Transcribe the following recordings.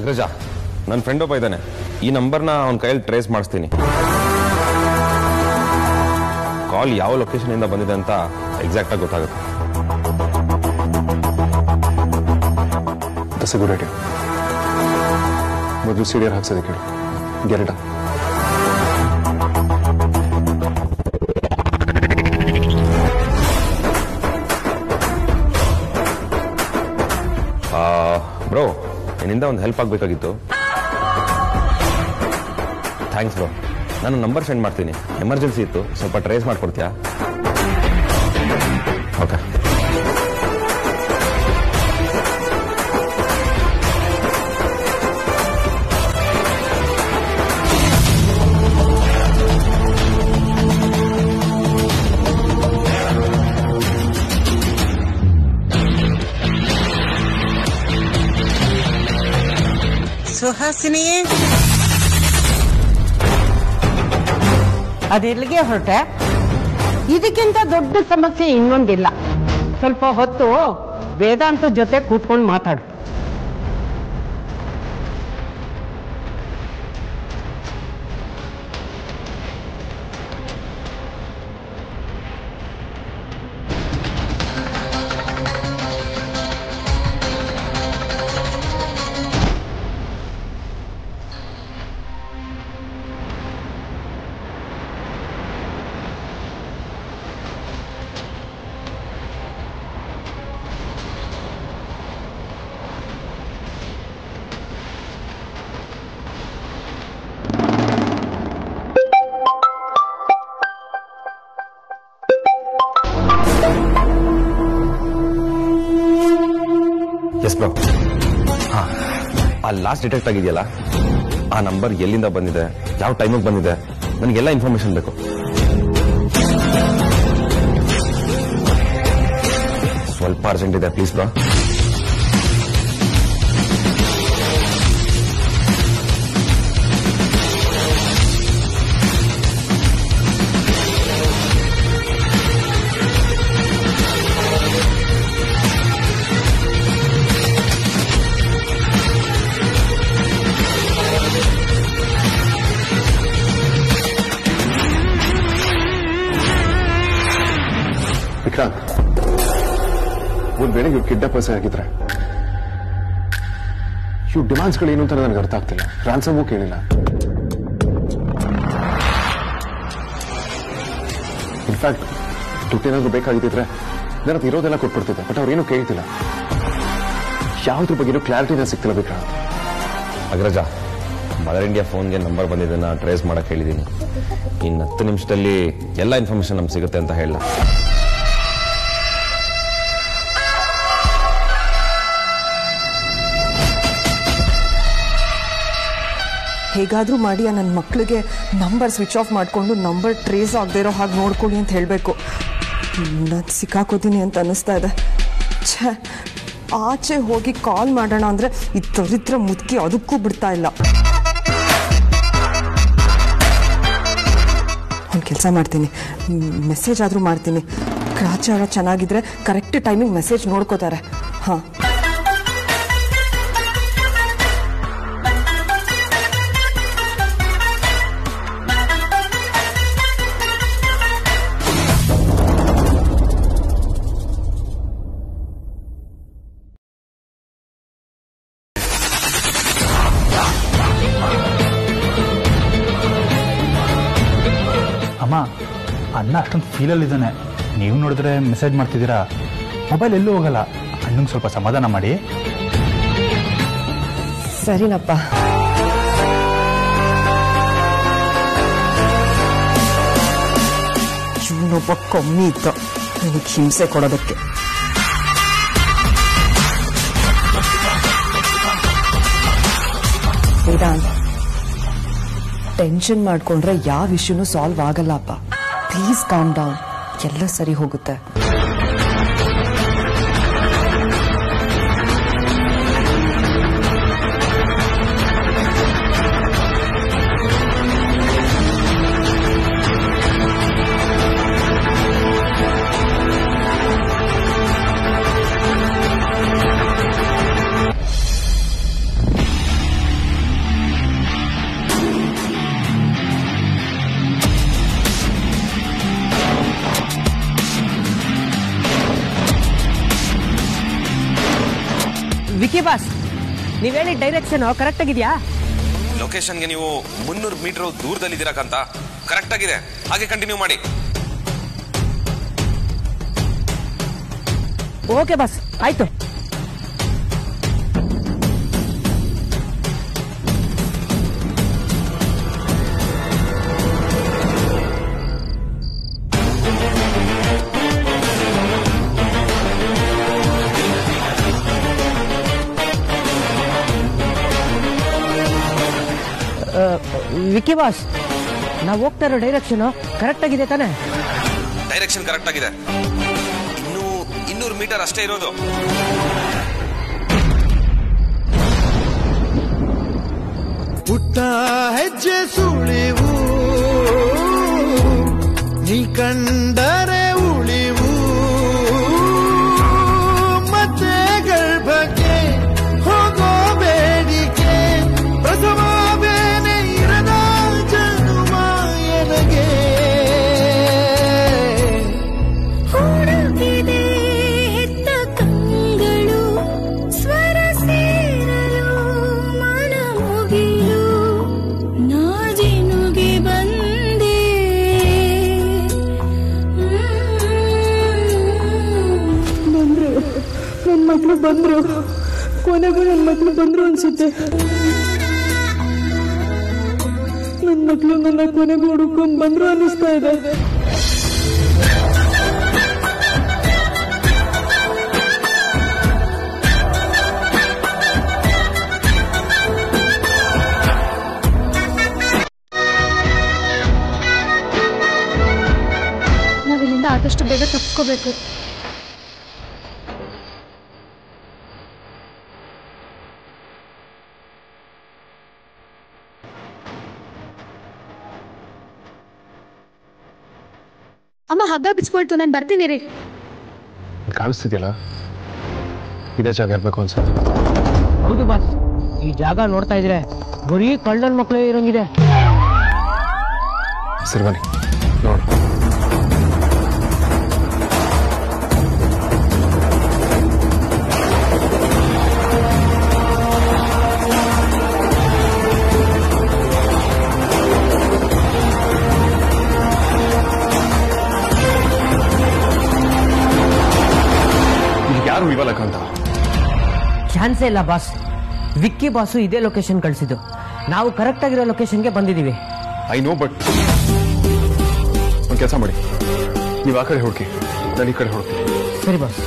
ಅಗ್ರಜ ನನ್ನ ಫ್ರೆಂಡ್ ಒಬ್ಬ ಇದ್ದಾನೆ ಈ ನಂಬರ್ನ ಅವನ ಕೈಯಲ್ಲಿ ಟ್ರೇಸ್ ಮಾಡಿಸ್ತೀನಿ ಕಾಲ್ ಯಾವ ಲೊಕೇಶನ್ ಇಂದ ಬಂದಿದೆ ಅಂತ ಎಕ್ಸಾಕ್ಟ್ ಆಗಿ ಗೊತ್ತಾಗುತ್ತೆ ದಟ್ಸ್ ಗುಡ್ ಐಡಿಯಾ ಮೊದಲು ಸಿಡಿಯರ್ ಹಾಕ್ಸೋದಕ್ಕೆ ಹೇಳು ಗೆರಡ ಬ್ರೋ ನಿನ್ನಿಂದ ಒಂದು ಹೆಲ್ಪ್ ಆಗಬೇಕಾಗಿತ್ತು ಥ್ಯಾಂಕ್ಸ್ ಬ್ರೋ ನಾನು ನಂಬರ್ ಸೆಂಡ್ ಮಾಡ್ತೀನಿ ಎಮರ್ಜೆನ್ಸಿ ಇತ್ತು ಸ್ವಲ್ಪ ಟ್ರೇಸ್ ಮಾಡ್ಕೊಡ್ತೀಯಾ ಓಕೆ ಸುಹಾಸಿನಿ ಅದೆಲ್ಲಿಗೆ ಹೊರಟೆ ಇದಕ್ಕಿಂತ ದೊಡ್ಡ ಸಮಸ್ಯೆ ಇನ್ನೊಂದಿಲ್ಲ ಸ್ವಲ್ಪ ಹೊತ್ತು ವೇದಾಂತ ಜೊತೆ ಕೂತ್ಕೊಂಡು ಮಾತಾಡು ಎಸ್ ಬ್ರೋ ಹಾ ಆ ಲಾಸ್ಟ್ ಡಿಟೆಕ್ಟ್ ಆಗಿದೆಯಲ್ಲ ಆ ನಂಬರ್ ಎಲ್ಲಿಂದ ಬಂದಿದೆ ಯಾವ ಟೈಮಿಗೆ ಬಂದಿದೆ ನನಗೆಲ್ಲ ಇನ್ಫಾರ್ಮೇಶನ್ ಬೇಕು ಸ್ವಲ್ಪ ಅರ್ಜೆಂಟ್ ಇದೆ ಪ್ಲೀಸ್ ಬ್ರೋ ವಿಕ್ರಾಂತ್ ಒಂದ್ ವೇಳೆ ಇವ್ರು ಕಿಡ್ನಾಪರ್ಸ್ ಆಗಿದ್ರೆ ಇವ್ ಡಿಮಾಂಡ್ಸ್ಗಳು ಏನು ಅಂತ ನನಗೆ ಅರ್ಥ ಆಗ್ತಿಲ್ಲ ರಾನ್ಸಮೂ ಕೇಳಿಲ್ಲ ಇನ್ಫ್ಯಾಕ್ಟ್ ದುಡ್ಡೇನಾದ್ರೂ ಬೇಕಾಗಿದ್ದಿದ್ರೆ ನನ್ನ ಹತ್ರ ಇರೋದೆಲ್ಲ ಕೊಟ್ಬಿಡ್ತಿದ್ದೆ ಬಟ್ ಅವ್ರೇನು ಕೇಳ್ತಿಲ್ಲ ಯಾವ್ದ್ರ ಬಗ್ಗೆನೂ ಕ್ಲಾರಿಟಿನ ಸಿಗ್ತಿಲ್ಲ ವಿಕ್ರಾಂತ್ ಅಗ್ರಜ ಮದರ್ ಇಂಡಿಯಾ ಫೋನ್ಗೆ ನಂಬರ್ ಬಂದಿದ್ದನ್ನ ಟ್ರೇಸ್ ಮಾಡಕ್ ಹೇಳಿದ್ದೀನಿ ಇನ್ನು ಹತ್ತು ನಿಮಿಷದಲ್ಲಿ ಎಲ್ಲ ಇನ್ಫಾರ್ಮೇಶನ್ ನಮ್ಗೆ ಸಿಗುತ್ತೆ ಅಂತ ಹೇಳಲ್ಲ ಹೇಗಾದ್ರೂ ಮಾಡಿ ಆ ನನ್ನ ಮಕ್ಕಳಿಗೆ ನಂಬರ್ ಸ್ವಿಚ್ ಆಫ್ ಮಾಡಿಕೊಂಡು ನಂಬರ್ ಟ್ರೇಸ್ ಆಗದೆ ಇರೋ ಹಾಗೆ ನೋಡ್ಕೊಳ್ಳಿ ಅಂತ ಹೇಳಬೇಕು ನಾನು ಸಿಕ್ಕಾಕೋತೀನಿ ಅಂತ ಅನ್ನಿಸ್ತಾ ಇದೆ ಛೇ ಆಚೆ ಹೋಗಿ ಕಾಲ್ ಮಾಡೋಣ ಅಂದರೆ ಈ ದರಿದ್ರ ಮುದುಕಿ ಅದಕ್ಕೂ ಬಿಡ್ತಾ ಇಲ್ಲ ಒಂದು ಕೆಲಸ ಮಾಡ್ತೀನಿ ಮೆಸೇಜ್ ಆದರೂ ಮಾಡ್ತೀನಿ ಗ್ರಾಚಾರ ಚೆನ್ನಾಗಿದ್ರೆ ಕರೆಕ್ಟ್ ಟೈಮಿಂಗ್ ಮೆಸೇಜ್ ನೋಡ್ಕೋತಾರೆ ಹಾಂ ಅಮ್ಮ ಅಣ್ಣ ಅಷ್ಟೊಂದು ಫೀಲಲ್ಲಿದ್ದಾನೆ ನೀವು ನೋಡಿದ್ರೆ ಮೆಸೇಜ್ ಮಾಡ್ತಿದ್ದೀರಾ ಮೊಬೈಲ್ ಎಲ್ಲೂ ಹೋಗಲ್ಲ ಅಣ್ಣಂಗೆ ಸ್ವಲ್ಪ ಸಮಾಧಾನ ಮಾಡಿ ಸರಿನಪ್ಪ ಇವನೊಬ್ಬ ಕಮ್ಮಿ ಇತ್ತು ನನಗೆ ಹಿಂಸೆ ಕೊಡೋದಕ್ಕೆ ವೇದಾಂತ್ ಟೆನ್ಷನ್ ಮಾಡ್ಕೊಂಡ್ರೆ ಯಾವ ಇಶ್ಯೂನು ಸಾಲ್ವ್ ಆಗಲ್ಲಪ್ಪ ಪ್ಲೀಸ್ ಕಾಮ್ ಡೌನ್ ಎಲ್ಲ ಸರಿ ಹೋಗುತ್ತೆ ವಿಕಿ ಬಾಸ್ ನೀವ್ ಹೇಳಿ ಡೈರೆಕ್ಷನ್ ಕರೆಕ್ಟ್ ಆಗಿದ್ಯಾ ಲೊಕೇಶನ್ಗೆ ನೀವು ಮುನ್ನೂರು ಮೀಟರ್ ದೂರದಲ್ಲಿದ್ದೀರಾ ಕಂತ ಕರೆಕ್ಟ್ ಆಗಿದೆ ಹಾಗೆ ಕಂಟಿನ್ಯೂ ಮಾಡಿ ಓಕೆ ಬಾಸ್ ಆಯ್ತು ಆ, ವಿಕಿ ಬಾಸ್ ನಾವು ಹೋಗ್ತಾ ಇರೋ ಡೈರೆಕ್ಷನ್ ಕರೆಕ್ಟ್ ಆಗಿದೆ ತಾನೇ ಡೈರೆಕ್ಷನ್ ಕರೆಕ್ಟ್ ಆಗಿದೆ ಇನ್ನು ಇನ್ನೂರು ಮೀಟರ್ ಅಷ್ಟೇ ಇರೋದು ಪುಟ್ಟ ಹೆಜ್ಜೆ ಸುಳಿವು ನೀ ಕಂಡರೆ ಉಳಿವು ಮತ್ತೆ ಗರ್ಭಕ್ಕೆ ಹೋಗೋ ಬೇಡಿಕೆ ಪ್ರಸವ ಬೇನೆ ಇರದ ಜನುಮ ಎನಗೆ ಹುಡುಕಿದೆ ಹೆತ್ತ ಕಂಗಳು ಸ್ವರ ಸೇರಲು ಮನ ಮುಗಿಲು ನಾಜಿನುಗೆ ಬಂದೆ ಬಂದ್ರು ನನ್ನ ಮಕ್ಳು ಬಂದ್ರು ಕೊನೆಗೂ ನನ್ನ ಮಕ್ಳು ಬಂದ್ರು ಅನ್ಸುತ್ತೆ ನನ್ನ ಮಕ್ಳು ನನ್ನ ಕೊನೆಗೂ ಹುಡುಕೊಂಡ್ ಬಂದ್ರು ಅನ್ನಿಸ್ತಾ ಇದೆ ನಾವಿಲ್ಲಿಂದ ಆದಷ್ಟು ಬೇಗ ತಪ್ಕೋಬೇಕು ಅಮ್ಮ ಹಗ್ಗ ಬಿಚ್ಕೊಳ್ತು ನಾನು ಬರ್ತೀನಿ ರೀ ಕಾಣಿಸ್ತಿದ್ಯಲ್ಲ ಇದೇ ಜಾಗ ಇರ್ಬೇಕು ಅನ್ಸುತ್ತೆ ಹೌದು ಬಾಸ್ ಈ ಜಾಗ ನೋಡ್ತಾ ಇದ್ರೆ ಬರೀ ಕಳ್ಳನ್ ಮಕ್ಕಳೇ ಇರಂಗಿದೆ ಸರಿ ಬನ್ನಿ ನೋಡು ಇಲ್ಲಿ ಯಾರು ಇಲ್ವಲ್ಲ ಕಾಂತ ಚಾನ್ಸೇ ಇಲ್ಲ ಬಾಸ್ ವಿಕ್ಕಿ ಬಾಸು ಇದೇ ಲೊಕೇಶನ್ ಕಳಿಸಿದ್ದು ನಾವು ಕರೆಕ್ಟ್ ಆಗಿರೋ ಲೊಕೇಶನ್ಗೆ ಬಂದಿದ್ದೀವಿ ಐ ನೋ ಬಟ್ ಒಂದು ಕೆಲಸ ಮಾಡಿ ನೀವು ಆ ಕಡೆ ಹುಡುಕಿ ನಾನು ಈ ಕಡೆ ಹುಡುಕಿ ಸರಿ ಬಾಸ್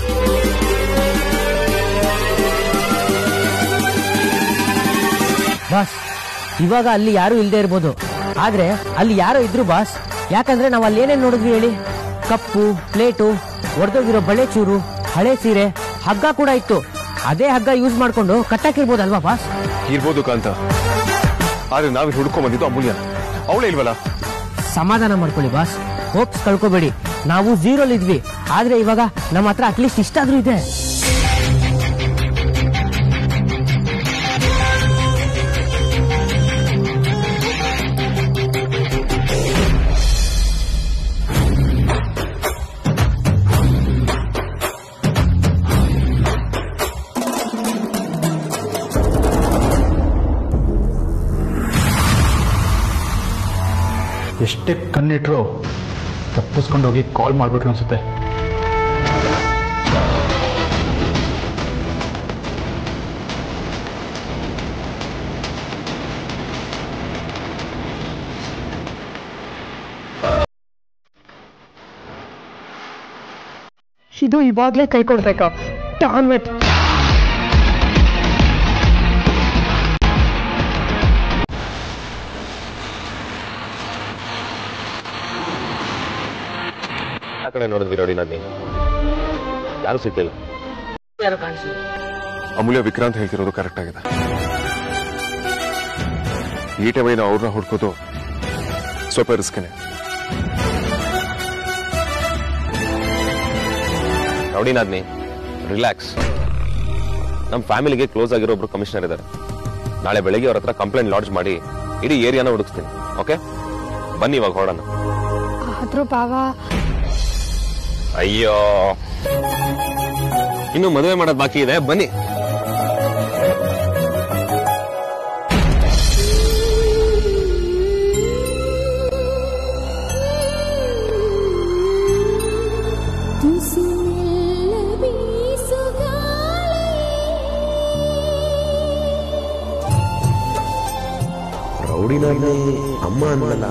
ಬಾಸ್ ಇವಾಗ ಅಲ್ಲಿ ಯಾರು ಇಲ್ಲದೆ ಇರ್ಬೋದು ಆದ್ರೆ ಅಲ್ಲಿ ಯಾರೋ ಇದ್ರು ಬಾಸ್ ಯಾಕಂದ್ರೆ ನಾವು ಅಲ್ಲಿ ಏನೇನ್ ನೋಡಿದ್ವಿ ಹೇಳಿ ಕಪ್ಪು ಪ್ಲೇಟು ಒಡೆದೋಗಿರೋ ಬಳೆ ಚೂರು ಹಳೆ ಸೀರೆ ಹಗ್ಗ ಕೂಡ ಇತ್ತು ಅದೇ ಹಗ್ಗ ಯೂಸ್ ಮಾಡ್ಕೊಂಡು ಕಟ್ಟಾಕಿರ್ಬೋದಲ್ವಾ ಬಾಸ್ ಇರ್ಬೋದು ಕಾಂತ ಆದ್ರೆ ನಾವು ಹುಡ್ಕೊಂಡ್ ಬಂದಿದ್ದು ಅಮೂಲ್ಯ ಅವಳೇ ಇಲ್ವಲ್ಲ ಸಮಾಧಾನ ಮಾಡ್ಕೊಳ್ಳಿ ಬಾಸ್ ಹೋಪ್ಸ್ ಕಳ್ಕೊಬೇಡಿ ನಾವು ಝೀರೋಲ್ ಇದ್ವಿ ಆದ್ರೆ ಇವಾಗ ನಮ್ಮ ಹತ್ರ ಅಟ್ಲೀಸ್ಟ್ ಇಷ್ಟಾದ್ರೂ ಇದೆ ಎಷ್ಟೇ ಕಣ್ಣಿಟ್ರು ತಪ್ಪಿಸ್ಕೊಂಡು ಹೋಗಿ ಕಾಲ್ ಮಾಡ್ಬಿಟ್ರು ಅನ್ಸುತ್ತೆ ಇದು ಇವಾಗ್ಲೇ ಕೈ ಕೊಡ್ಬೇಕಾ ಟಾನ್ ವೆಟ್ ಆ ಕಡೆ ನೋಡಿದ್ವಿ ನೋಡಿ ನಾನು ಯಾರು ಸಿಗ್ಲಿಲ್ಲ ಅಮೂಲ್ಯ ವಿಕ್ರಾಂತ್ ಹೇಳ್ತಿರೋದು ಕರೆಕ್ಟ್ ಆಗಿದೆ ಈ ಟೈಮ್ ನಾವು ಅವ್ರನ್ನ ಹುಡ್ಕೋದು ಸ್ವಲ್ಪ ರಿಸ್ಕನೆ ನೋಡಿ ನಾದ್ನಿ ರಿಲ್ಯಾಕ್ಸ್ ನಮ್ಮ ಫ್ಯಾಮಿಲಿಗೆ ಕ್ಲೋಸ್ ಆಗಿರೋ ಒಬ್ರು ಕಮಿಷನರ್ ಇದ್ದಾರೆ ನಾಳೆ ಬೆಳಗ್ಗೆ ಅವ್ರ ಹತ್ರ ಕಂಪ್ಲೇಂಟ್ ಲಾಡ್ಜ್ ಮಾಡಿ ಇಡೀ ಏರಿಯಾನ ಹುಡುಕ್ತೀನಿ ಓಕೆ ಬನ್ನಿ ಇವಾಗ ಹೊರಡೋಣ ಆದ್ರೂ ಬಾವ ಅಯ್ಯೋ ಇನ್ನು ಮದುವೆ ಮಾಡೋದು ಬಾಕಿ ಇದೆ ಬನ್ನಿ ಫೈನಲಿ ಅಮ್ಮ ಅಂದಲ್ಲ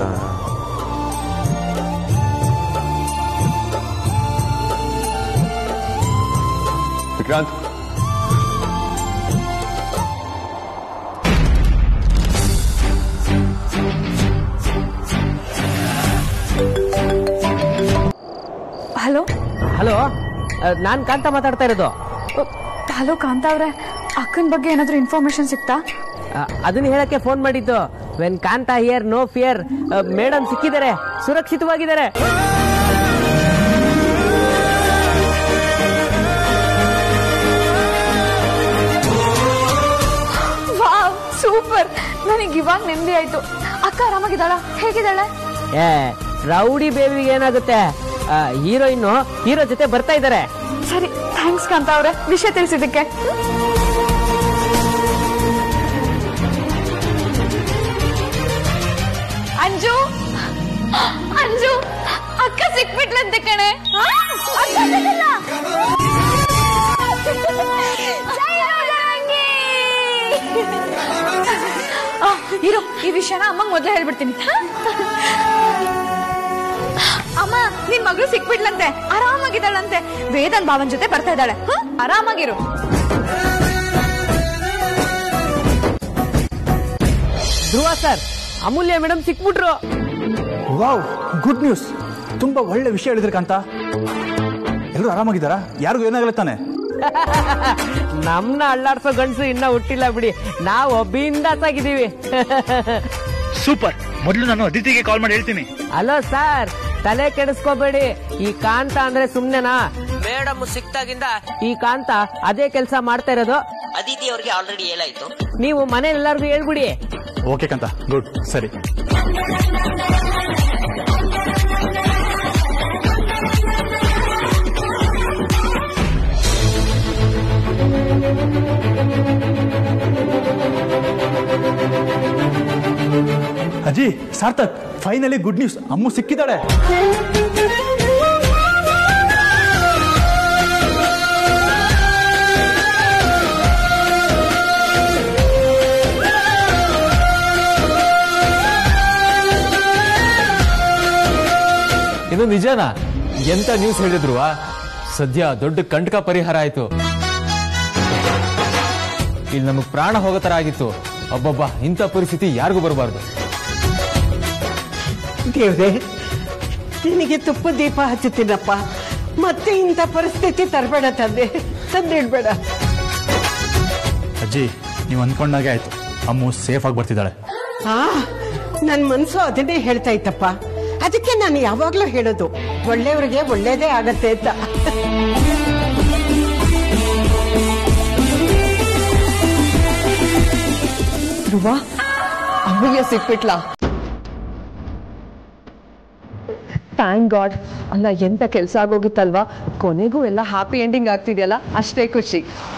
ವಿಕ್ರಾಂತ್ ಹಲೋ ಹಲೋ ನಾನು ಕಾಂತ ಮಾತಾಡ್ತಾ ಇರೋದು ಹಲೋ ಕಾಂತ ಅವ್ರೆ ಅಕ್ಕನ ಬಗ್ಗೆ ಏನಾದರೂ ಇನ್ಫಾರ್ಮೇಶನ್ ಸಿಕ್ತಾ ಆ, ಅದನ್ನ ಹೇಳಕ್ಕೆ ಫೋನ್ ಮಾಡಿದ್ದು when Kantha here no fear madam ಸಿಕ್ಕಿದ್ದಾರೆ ಸುರಕ್ಷಿತವಾಗಿದ್ದಾರೆ ವಾವ್ ಸೂಪರ್ ನನಗೆ ಇವಾಗ ನೆಮ್ಮದಿ ಆಯ್ತು ಅಕ್ಕ ಆರಾಮಾಗಿದ್ದಾಳ ಹೇಗಿದ್ದಾಳೆ ಏ ರೌಡಿ ಬೇಬಿಗೆ ಏನಾಗುತ್ತೆ ಹೀರೋಯಿನ್ ಹೀರೋ ಜೊತೆ ಬರ್ತಾ ಇದ್ದಾರೆ ಸರಿ ಥ್ಯಾಂಕ್ಸ್ ಕಾಂತ ಅವ್ರೆ ವಿಷಯ ತಿಳಿಸಿದ್ದಕ್ಕೆ ಅಂಜು ಅಂಜು ಅಕ್ಕ ಸಿಕ್ಬಿಟ್ಲಂತೆ ಕಣೆ ಆ? ಅಕ್ಕ ಸಿಕ್ಕಿಲ್ಲ. ಜೈ ರೋಜರಂಗಿ! ಆ, ಇರು ಈ ವಿಷಯನ ಅಮ್ಮಂಗ್ ಮೊದ್ಲೇ ಹೇಳ್ಬಿಡ್ತೀನಿ ಹಾ? ಅಮ್ಮ ನಿನ್ ಮಗಳು ಸಿಕ್ಬಿಡ್ಲಂತೆ ಆರಾಮಾಗಿದ್ದಾಳಂತೆ ವೇದನ್ ಭಾವನ್ ಜೊತೆ ಬರ್ತಾ ಇದ್ದಾಳೆ ಹ? ಆರಾಮಾಗಿರು ಧ್ರುವ ಸರ್ ಅಮೂಲ್ಯ ಮೇಡಮ್ ಸಿಕ್ಬಿಟ್ರು ವಾವ್ ಗುಡ್ ನ್ಯೂಸ್ ತುಂಬಾ ಒಳ್ಳೆ ವಿಷಯ ಹೇಳಿದ್ರಿ ಕಾಂತ ಎಲ್ಲರೂ ಆರಾಮಾಗಿದ್ದಾರಾ ಯಾರಿಗೂ ಏನಾಗಲ್ಲ ತಾನೆ ನಮ್ನ ಅಳ್ಳಾಡ್ಸೋ ಗಂಡಸು ಇನ್ನ ಹುಟ್ಟಿಲ್ಲ ಬಿಡಿ ನಾವು ಬಿಂದಾಸ್ ಆಗಿದ್ದೀವಿ ಸೂಪರ್ ಮೊದಲು ನಾನು ಅದಿತಿಗೆ ಕಾಲ್ ಮಾಡಿ ಹೇಳ್ತೀನಿ ಹಲೋ ಸರ್ ತಲೆ ಕೆಡಿಸ್ಕೋಬೇಡಿ ಈ ಕಾಂತ ಅಂದ್ರೆ ಸುಮ್ನೆನಾ ಮೇಡಮ್ ಸಿಕ್ತಾಗಿಂದ ಈ ಕಾಂತ ಅದೇ ಕೆಲಸ ಮಾಡ್ತಾ ಇರೋದು ಅದಿತಿ ಅವ್ರಿಗೆ ಆಲ್ರೆಡಿ ಹೇಳಾಯ್ತು ನೀವು ಮನೇಲಿ ಎಲ್ಲರಿಗೂ ಹೇಳ್ಬಿಡಿ ಓಕೆ ಕಾಂತ ಗುಡ್ ಸರಿ ಅಜ್ಜಿ Sarthak finally good news Ammu ಸಿಕ್ಕಿದ್ದಾಳೆ ಇದು ನಿಜನಾ ಎಂತ ನ್ಯೂಸ್ ಹೇಳಿದ್ರು ಸದ್ಯ ದೊಡ್ಡ ಕಂಟಕ ಪರಿಹಾರ ಆಯ್ತು ಇಲ್ಲಿ ನಮಗ್ ಪ್ರಾಣ ಹೋಗೋ ತರ ಆಗಿತ್ತು ಒಬ್ಬೊಬ್ಬ ಇಂಥ ಪರಿಸ್ಥಿತಿ ಯಾರಿಗೂ ಬರಬಾರ್ದು ದೇವ್ರೆ ನಿನಗೆ ತುಪ್ಪ ದೀಪ ಹಚ್ಚುತ್ತೀನಪ್ಪ ಮತ್ತೆ ಇಂಥ ಪರಿಸ್ಥಿತಿ ತರಬೇಡ ತಂದೆ ತಂದಿಡ್ಬೇಡ ಅಜ್ಜಿ ನೀವು ಅಂದ್ಕೊಂಡಾಗೆ ಆಯ್ತು ಅಮ್ಮು ಸೇಫ್ ಆಗಿ ಬರ್ತಿದ್ದಾಳೆ ಆ ನನ್ ಮನ್ಸು ಅದನ್ನೇ ಹೇಳ್ತಾ ಇತ್ತಪ್ಪ ಅದಕ್ಕೆ ನಾನು ಯಾವಾಗ್ಲೂ ಹೇಳೋದು ಒಳ್ಳೆಯವ್ರಿಗೆ ಒಳ್ಳೇದೇ ಆಗತ್ತೆ ಅಂತ ಧ್ರುವ ಅಮ್ಮಯ್ಯ ಸಿಕ್ಬಿಟ್ಲಾ ಥ್ಯಾಂಕ್ ಗಾಡ್ ಅಲ್ಲ ಎಂತ ಕೆಲಸ ಆಗೋಗಿತ್ತಲ್ವಾ ಕೊನೆಗೂ ಎಲ್ಲ ಹ್ಯಾಪಿ ಎಂಡಿಂಗ್ ಆಗ್ತಿದೆಯಲ್ಲ ಅಷ್ಟೇ ಖುಷಿ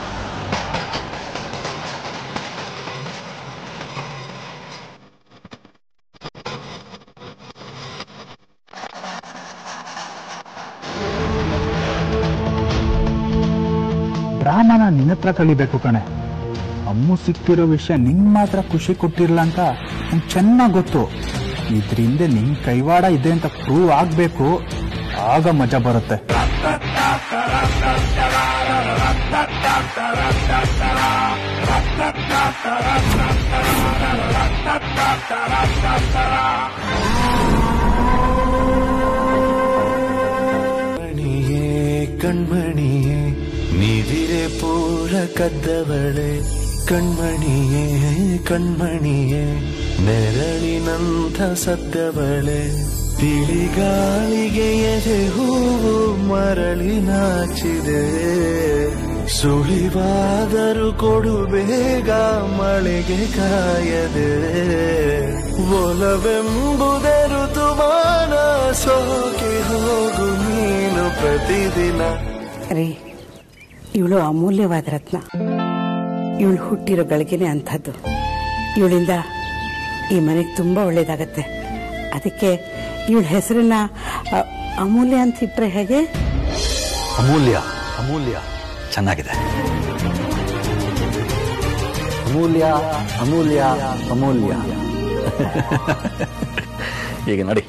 ಡ್ರಾಮಾನ ನಿನ್ನ ಹತ್ರ ಕಲಿಬೇಕು ಕಣೆ ಅಮ್ಮು ಸಿಕ್ತಿರೋ ವಿಷಯ ನಿಂಗ್ ಮಾತ್ರ ಖುಷಿ ಕೊಟ್ಟಿರ್ಲ ಅಂತ ನಂಗೆ ಚೆನ್ನಾಗಿ ಗೊತ್ತು ಇದ್ರಿಂದ ನಿನ್ ಕೈವಾಡ ಇದೆ ಅಂತ ಪ್ರೂವ್ ಆಗ್ಬೇಕು ಆಗ ಮಜಾ ಬರುತ್ತೆ ಕಣ್ಮಣಿಯೇ ಕಣ್ಮಣಿಯೇ ನೀದಿರೆ ಪೂರ ಕದ್ದವಳೆ ಕಣ್ಮಣಿಯೇ ಕಣ್ಮಣಿಯೇ ನೆರಳಿನಂಥ ಸದ್ದವಳೆ ತಿಳಿಗಾಳಿಗೆ ಎದೆ ಹೂವು ಮರಳಿ ನಾಚಿದೆ ಸುಳಿವಾದರೂ ಕೊಡು ಬೇಗ ಮಳೆಗೆ ಕಾಯದೆ ಒಲವೆಂಬುದೇ ಋತುಮಾನ ಸೋಕೆ ಹೋಗು ನೀನು ಪ್ರತಿದಿನ ರೀ ಇವಳು ಅಮೂಲ್ಯವಾದ ರತ್ನ ಇವಳು ಹುಟ್ಟಿರೋ ಗಳಿಗೆನೆ ಅಂಥದ್ದು ಇವಳಿಂದ ಈ ಮನೆಗೆ ತುಂಬ ಒಳ್ಳೇದಾಗತ್ತೆ ಅದಕ್ಕೆ ಇವಳ ಹೆಸರನ್ನ ಅ, ಅಮೂಲ್ಯ ಅಂತ ಇಟ್ರೆ ಹೇಗೆ ಅಮೂಲ್ಯ ಅಮೂಲ್ಯ ಚೆನ್ನಾಗಿದೆ ಅಮೂಲ್ಯ ಅಮೂಲ್ಯ ಅಮೂಲ್ಯ ಈಗ ನಡಿ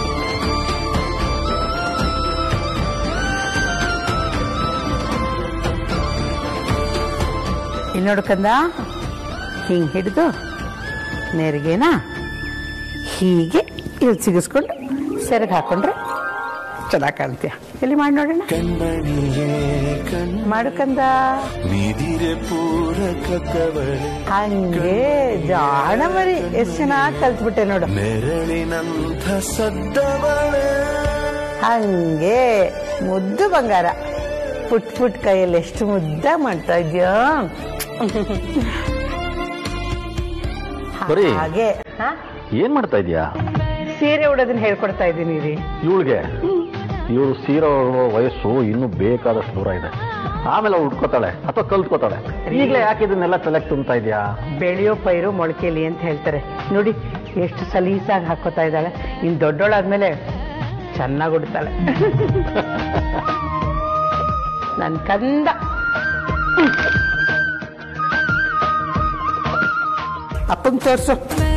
ಇಲ್ಲಿ ನೋಡ್ಕಂದ ಹಿಂಗೆ ಹಿಡಿದು ನೇರಿಗೆನ ಹೀಗೆ ಇಲ್ಲಿ ಸಿಗಿಸ್ಕೊಂಡು ಸೆರಗ್ ಹಾಕೊಂಡ್ರೆ ಚೆನ್ನಾಗಿ ಕಾಣ್ತೀಯ ಎಲ್ಲಿ ಮಾಡಿ ನೋಡೋಣ ಮಾಡ್ಕಂದ ನಿಧಿರೆ ಪೂರಕ ಕವಳೆ ಹಂಗೆ ಜಾಣ ಮರಿ ಎಷ್ಟು ಚೆನ್ನಾಗಿ ಕಲ್ತ್ಬಿಟ್ಟೆ ನೋಡು ನೆರಳಿನಂಥ ಸದ್ದವಳೆ ಹಂಗೆ ಮುದ್ದು ಬಂಗಾರ ಪುಟ್ ಪುಟ್ ಕೈಯಲ್ಲಿ ಎಷ್ಟು ಮುದ್ದ ಮಾಡ್ತಾ ಇದ್ಯೋ ಬರೀ. ಹಾಗೆ ಹಾ? ಏನ್ ಮಾಡ್ತಾ ಇದೀಯಾ ಸೀರೆ ಉಡೋದನ್ನ ಹೇಳ್ಕೊಡ್ತಾ ಇದ್ದೀನಿ ರೀ ಇವಳಿಗೆ ಇವಳು ಸೀರೋ ವಯಸ್ಸು ಇನ್ನೂ ಬೇಕಾದಷ್ಟು ದೂರ ಇದೆ ಆಮೇಲೆ ಅವಳು ಉಟ್ಕೋತಾಳೆ ಅಥವಾ ಕಲ್ತ್ಕೋತಾಳೆ ಈಗಲೇ ಯಾಕೆ ಇದನ್ನೆಲ್ಲ ತಲೆಗೆ ತುಂಬ್ತಾ ಇದೆಯಾ ಬೆಳೆಯೋ ಪೈರು ಮೊಳಕೆಲಿ ಅಂತ ಹೇಳ್ತಾರೆ ನೋಡಿ ಎಷ್ಟು ಸಲೀಸಾಗಿ ಹಾಕೋತಾ ಇದ್ದಾಳೆ ಇನ್ ದೊಡ್ಡೋಳಾದ್ಮೇಲೆ ಚೆನ್ನಾಗಿ ಉಡ್ತಾಳೆ ನನ್ ಕಂದ ಅಪ್ಪಂಗ್ ತೋರ್ಸು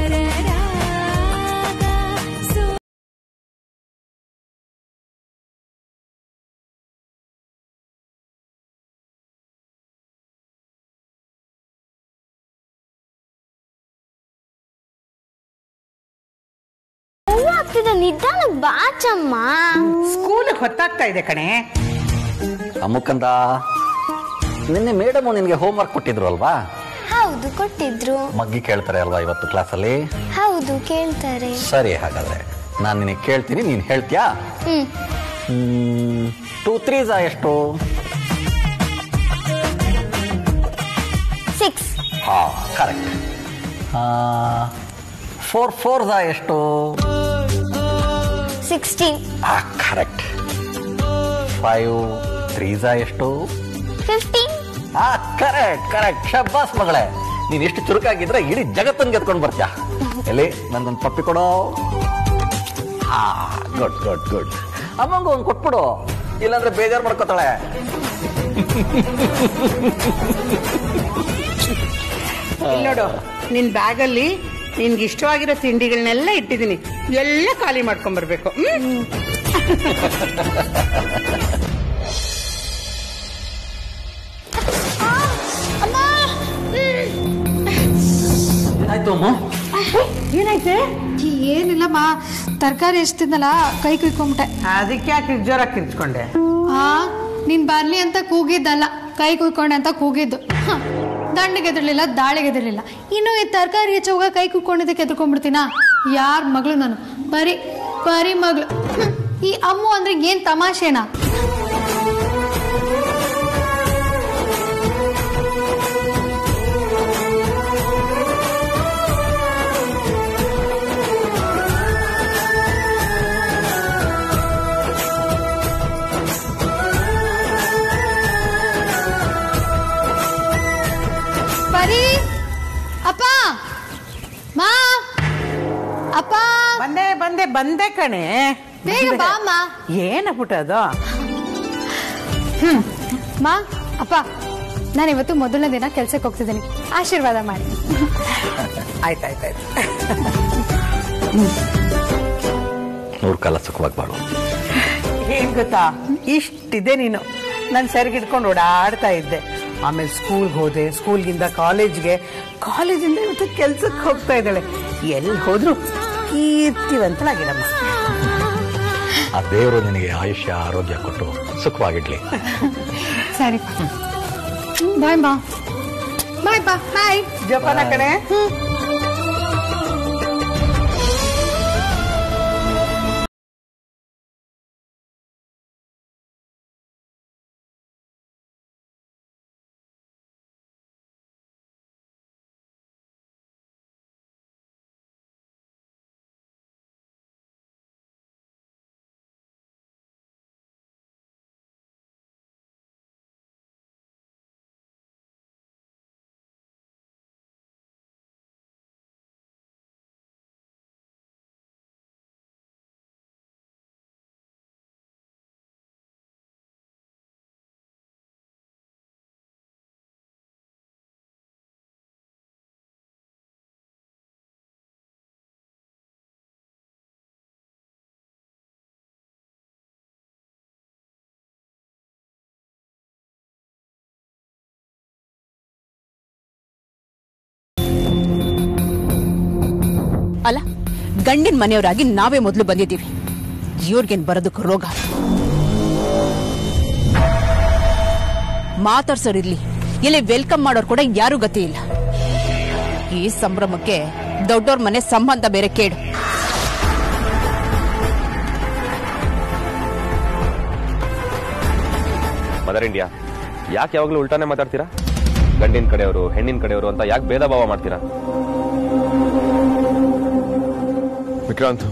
ಆಗ್ತಿದೆ ನಿಧಾನಕ್ಕೆ ಬಾಚಮ್ಮ ಸ್ಕೂಲಿಗೆ ಹೊತ್ತಾಗ್ತಾ ಇದೆ ಕಣೆ ಅಮ್ಮಕ್ಕಂದ ನಿನ್ನೆ ಮೇಡಮ್ ನಿನಗೆ ಹೋಮ್ ವರ್ಕ್ ಕೊಟ್ಟಿದ್ರು ಅಲ್ವಾ ಹೌದು ಕೊಟ್ಟಿದ್ರು ಮಗ್ಗಿ ಕೇಳ್ತಾರೆ ಅಲ್ವಾ ಇವತ್ತು ಕ್ಲಾಸಲ್ಲಿ ಹೌದು ಕೇಳ್ತಾರೆ ಸರಿ ಹಾಗಾದ್ರೆ ನಾನು ನಿನಗೆ ಕೇಳ್ತೀನಿ ನೀನು ಹೇಳ್ತೀಯಾ ಹ್ಮ್ ಟೂ ತ್ರೀಸಾ ಎಷ್ಟು ಸಿಕ್ಸ್ ಹಾ ಕರೆಕ್ಟ್ ಫೋರ್ ಫೋರ್ಸಾ ಎಷ್ಟು ಸಿಕ್ಸ್ಟೀನ್ ಹಾ ಕರೆಕ್ಟ್ ಫೈವ್ ತ್ರೀಸಾ ಎಷ್ಟು ಫಿಫ್ಟೀನ್ ಹಾ ಕರೆಕ್ಟ್ ಕರೆಕ್ಟ್ ಶಬ್ಬಾಸ್ ಮಗಳೇ ನೀನ್ ಎಷ್ಟು ಚುರುಕಾಗಿದ್ರೆ ಇಡೀ ಜಗತ್ತನ್ನು ಗೆದ್ಕೊಂಡು ಬರ್ತೀಯ ಎಲ್ಲಿ ನನ್ಗೊಂದು ಪಪ್ಪಿ ಕೊಡೋ ಹಾ ಗುಡ್ ಗುಡ್ ಗುಡ್ ಅಮ್ಮಂಗ ಒಂದು ಕೊಟ್ಬಿಡು ಇಲ್ಲಾಂದ್ರೆ ಬೇಜಾರು ಮಾಡ್ಕೋತಾಳೆ ಇಲ್ಲಿ ನೋಡು ನಿನ್ ಬ್ಯಾಗಲ್ಲಿ ನಿನ್ಗೆ ಇಷ್ಟವಾಗಿರೋ ತಿಂಡಿಗಳನ್ನೆಲ್ಲ ಇಟ್ಟಿದ್ದೀನಿ ಎಲ್ಲ ಖಾಲಿ ಮಾಡ್ಕೊಂಡ್ ಬರ್ಬೇಕು ಹ್ಮ್ ಏನಾಯ್ತು ಅಮ್ಮ ಏನಾಯ್ತೆ ಏನಿಲ್ಲ ಮಾ ತರಕಾರಿ ಎಷ್ಟಿದ್ನಲ್ಲ ಕೈ ಕುಯ್ಕೊಂಬಿಟ್ಟೆ ಅದಕ್ಕೆ ಯಾಕೆ ಜೋರಾಗಿ ಕಿರ್ಚ್ಕೊಂಡೆ ಆ ನೀನ್ ಬರ್ಲಿ ಅಂತ ಕೂಗಿದ್ದಲ್ಲ ಕೈ ಕುಯ್ಕೊಂಡೆ ಅಂತ ಕೂಗಿದ್ದು ಹ, ದಂಡಿಗೆ ಎದಿರ್ಲಿಲ್ಲ ದಾಳಿಗೆ ಎದಿರ್ಲಿಲ್ಲ ಇನ್ನು ಈ ತರಕಾರಿ ಹೆಚ್ಚೋಗ ಕೈ ಕುಯ್ಕೊಂಡಿದ್ದಕ್ಕೆ ಎದ್ಕೊಂಡ್ಬಿಡ್ತೀನ ಯಾರ್ ಮಗಳು ನಾನು ಬರೀ ಬರೀ ಮಗಳು ಹ್ಮ್, ಈ ಅಮ್ಮು ಅಂದ್ರೆ ಏನ್ ತಮಾಷೆನಾ ಬರೀ ಅಪ್ಪ ಮಾ ಅಪ್ಪ ಬಂದೆ ಬಂದೆ ಬಂದೆ ಕಣೆ ಬೇಗ ಬಾ ಅಮ್ಮ ಏನ ಅದು ಹ್ಮ್ ಮಾ ಅಪ್ಪ ನಾನು ಇವತ್ತು ಮೊದಲನೇ ದಿನ ಕೆಲ್ಸಕ್ಕೆ ಹೋಗ್ತಿದ್ದೀನಿ ಆಶೀರ್ವಾದ ಮಾಡಿ ಆಯ್ತಾಯ್ತಾಯ್ತು ನೂರು ಕಾಲ ಸುಖವಾಗಿ ಬಾಳು ಏನ್ ಗೊತ್ತಾ ಇಷ್ಟಿದೆ ನೀನು ನಾನು ಸೆರಗಿಡ್ಕೊಂಡು ಓಡಾಡ್ತಾ ಇದ್ದೆ ಆಮೇಲೆ ಸ್ಕೂಲ್ಗೆ ಹೋದೆ ಸ್ಕೂಲ್ಗಿಂದ ಕಾಲೇಜ್ಗೆ ಕಾಲೇಜಿಂದ ಇವತ್ತು ಕೆಲ್ಸಕ್ಕೆ ಹೋಗ್ತಾ ಇದ್ದಾಳೆ ಎಲ್ಲಿ ಹೋದ್ರು ಕೀರ್ತಿವಂತಳಾಗಿರಮ್ಮ ಆ ದೇವರು ನಿನಗೆ ಆಯುಷ್ಯ ಆರೋಗ್ಯ ಕೊಟ್ಟು ಸುಖವಾಗಿಡ್ಲಿ ಸರಿ ಬಾಯ್ ಬಾ ಬಾಯ್ ಬಾ ಬಾಯ್ ಜೋಪಾನ ಕಣೆ ಅಲ್ಲ ಗಂಡಿನ ಮನೆಯವರಾಗಿ ನಾವೇ ಮೊದಲು ಬಂದಿದ್ದೀವಿ ಇವ್ರಿಗೇನ್ ಬರೋದಕ್ಕೆ ರೋಗ ಮಾತಾಡ್ಸೋರಿರ್ಲಿ ಇಲ್ಲಿ ವೆಲ್ಕಮ್ ಮಾಡೋರು ಕೂಡ ಯಾರೂ ಗತಿ ಇಲ್ಲ ಈ ಸಂಭ್ರಮಕ್ಕೆ ದೊಡ್ಡೋರ್ ಮನೆ ಸಂಬಂಧ ಬೇರೆ ಕೇಡು ಮದರ್ ಇಂಡಿಯಾ ಯಾಕೆ ಯಾವಾಗಲೂ ಉಲ್ಟಾನೇ ಮಾತಾಡ್ತೀರಾ ಗಂಡಿನ ಕಡೆಯವರು ಹೆಣ್ಣಿನ ಕಡೆಯವರು ಅಂತ ಯಾಕೆ ಭೇದ ಭಾವ ಮಾಡ್ತೀರಾ ವಿಕ್ರಾಂತ್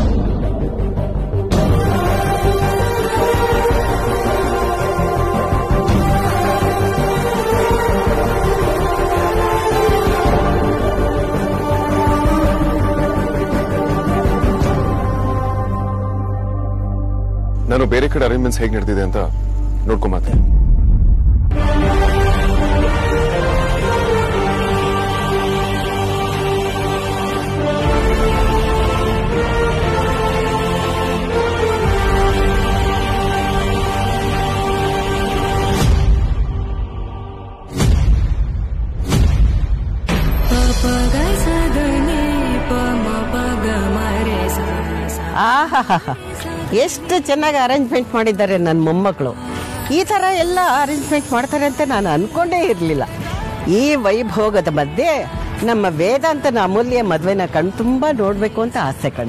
ನಾನು ಬೇರೆ ಕಡೆ ಅರೇಂಜ್ಮೆಂಟ್ಸ್ ಹೇಗೆ ನಡೆದಿದೆ ಅಂತ ನೋಡ್ಕೊಂಬತ್ತೆ ಆಹಾಹಾ ಎಷ್ಟು ಚೆನ್ನಾಗಿ ಅರೇಂಜ್ಮೆಂಟ್ ಮಾಡಿದ್ದಾರೆ ನನ್ನ ಮೊಮ್ಮಕ್ಕಳು ಈ ಥರ ಎಲ್ಲ ಅರೇಂಜ್ಮೆಂಟ್ ಮಾಡ್ತಾರೆ ಅಂತ ನಾನು ಅನ್ಕೊಂಡೇ ಇರಲಿಲ್ಲ ಈ ವೈಭೋಗದ ಮಧ್ಯೆ ನಮ್ಮ ವೇದಾಂತನ ಅಮೂಲ್ಯ ಮದುವೆನ ಕಣ್ ತುಂಬ ನೋಡಬೇಕು ಅಂತ ಆಸೆ ಕಣ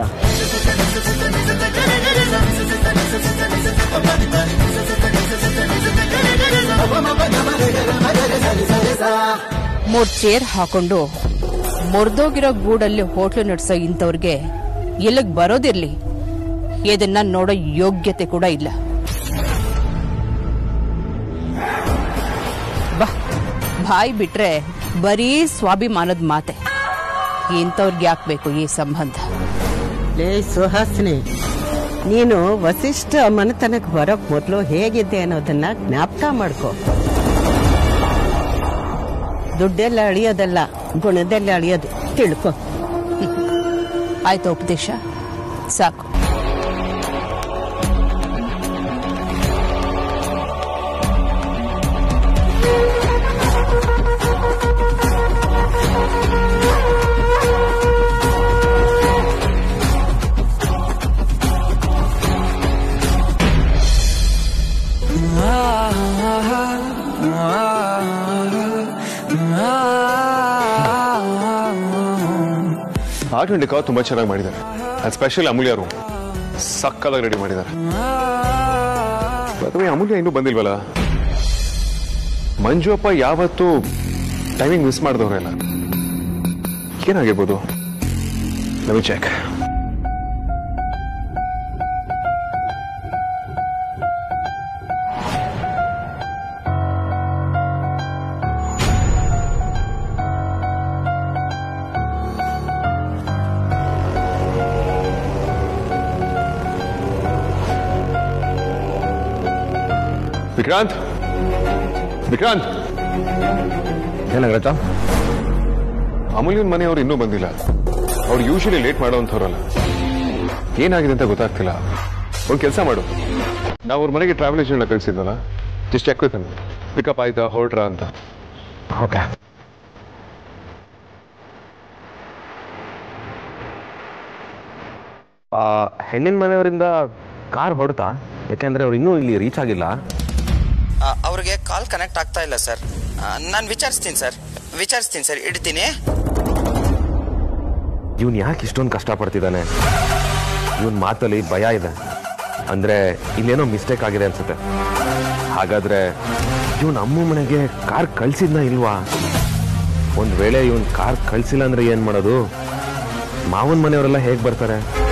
ಮೂರ್ ಚೇರ್ ಹಾಕೊಂಡು ಮುರಿದೋಗಿರೋ ಗೂಡಲ್ಲಿ ಹೋಟ್ಲು ನಡೆಸೋ ಇಂಥವ್ರಿಗೆ ಎಲ್ಲಿಗ್ ಬರೋದಿರ್ಲಿ ಇದನ್ನ ನೋಡೋ ಯೋಗ್ಯತೆ ಕೂಡ ಇಲ್ಲ ಬಾ ಬಾಯಿ ಬಿಟ್ರೆ ಬರೀ ಸ್ವಾಭಿಮಾನದ ಮಾತೆ ಇಂಥವ್ರಿಗೆ ಯಾಕೆ ಬೇಕು ಈ ಸಂಬಂಧ ಲೇ ಸುಹಾಸಿನಿ ನೀನು ವಸಿಷ್ಠ ಮನೆತನಕ್ಕೆ ಬರೋಕ್ ಮೊದಲು ಹೇಗಿದ್ದೆ ಅನ್ನೋದನ್ನ ಜ್ಞಾಪಕ ಮಾಡ್ಕೋ ದುಡ್ಡೆಲ್ಲ ಅಳಿಯೋದಲ್ಲ ಗುಣದೆಲ್ಲ ಅಳಿಯೋದು ತಿಳ್ಕೊ ಆಯ್ತಾ ಉಪದೇಶ ಸಾಕು ಆರ್ಟ್ ಅಂಡ್ ಡೆಕಾರ್ ತುಂಬಾ ಚೆನ್ನಾಗಿ ಮಾಡಿದ್ದಾರೆ ಅದು ಸ್ಪೆಷಲ್ ಅಮೂಲ್ಯ ರೂಮ್ ಸಕ್ಕದಾಗಿ ರೆಡಿ ಮಾಡಿದ್ದಾರೆ ಅಥವಾ ಅಮೂಲ್ಯ ಇನ್ನೂ ಬಂದಿಲ್ವಲ್ಲ ಮಂಜು ಅಪ್ಪ ಯಾವತ್ತೂ ಟೈಮಿಂಗ್ ಮಿಸ್ ಮಾಡಿದವ್ರೆಲ್ಲ ಏನಾಗಿರ್ಬೋದು ನವಿ ಚೆಕ್ ವಿಕ್ರಾಂತ್ ವಿಕ್ರಾಂತ್ ಏನಾಗ್ರತ ಅಮೂಲ್ಯನ್ ಮನೆಯವರು ಇನ್ನೂ ಬಂದಿಲ್ಲ ಅವ್ರು ಯೂಶಲಿ ಲೇಟ್ ಮಾಡೋವಂಥವ್ರಲ್ಲ ಏನಾಗಿದೆ ಅಂತ ಗೊತ್ತಾಗ್ತಿಲ್ಲ ಒಂದು ಕೆಲಸ ಮಾಡು ನಾವು ಅವ್ರ ಮನೆಗೆ ಟ್ರಾವೆಲ್ ಏಜೆಂಟ್ ಕಳಿಸಿದ್ನಲ್ಲ ಜಸ್ಟ್ ಚೆಕ್ ವಿತ್ ಪಿಕಪ್ ಆಯ್ತಾ ಹೊರಟ್ರಾ ಅಂತ ಓಕೆ ಹೆಣ್ಣಿನ ಮನೆಯವರಿಂದ ಕಾರ್ ಹೊಡ್ತಾ ಯಾಕೆಂದ್ರೆ ಅವ್ರು ಇನ್ನೂ ಇಲ್ಲಿ ರೀಚ್ ಆಗಿಲ್ಲ ಅವ್ರಿಗೆ ಕಾಲ್ ಕನೆಕ್ಟ್ ಆಗ್ತಾ ಇಲ್ಲ ಸರ್ ನಾನು ವಿಚಾರಿಸ್ತೀನಿ ಸರ್ ವಿಚಾರಿಸ್ತೀನಿ ಸರ್ ಇಡ್ತೀನಿ ಇವನ್ ಯಾಕೆ ಇಷ್ಟೊಂದು ಕಷ್ಟಪಡ್ತಿದ್ದಾನೆ ಇವನ್ ಮಾತಲ್ಲಿ ಭಯ ಇದೆ ಅಂದ್ರೆ ಇಲ್ಲೇನೋ ಮಿಸ್ಟೇಕ್ ಆಗಿದೆ ಅನ್ಸುತ್ತೆ ಹಾಗಾದ್ರೆ ಇವನ್ ಅಮ್ಮ ಮನೆಗೆ ಕಾರ್ ಕಳ್ಸಿದ್ನ ಇಲ್ವಾ ಒಂದ್ ವೇಳೆ ಇವನ್ ಕಾರ್ ಕಳ್ಸಿಲ್ಲ ಅಂದ್ರೆ ಏನ್ ಮಾಡೋದು ಮಾವನ್ ಮನೆಯವರೆಲ್ಲ ಹೇಗ್ ಬರ್ತಾರೆ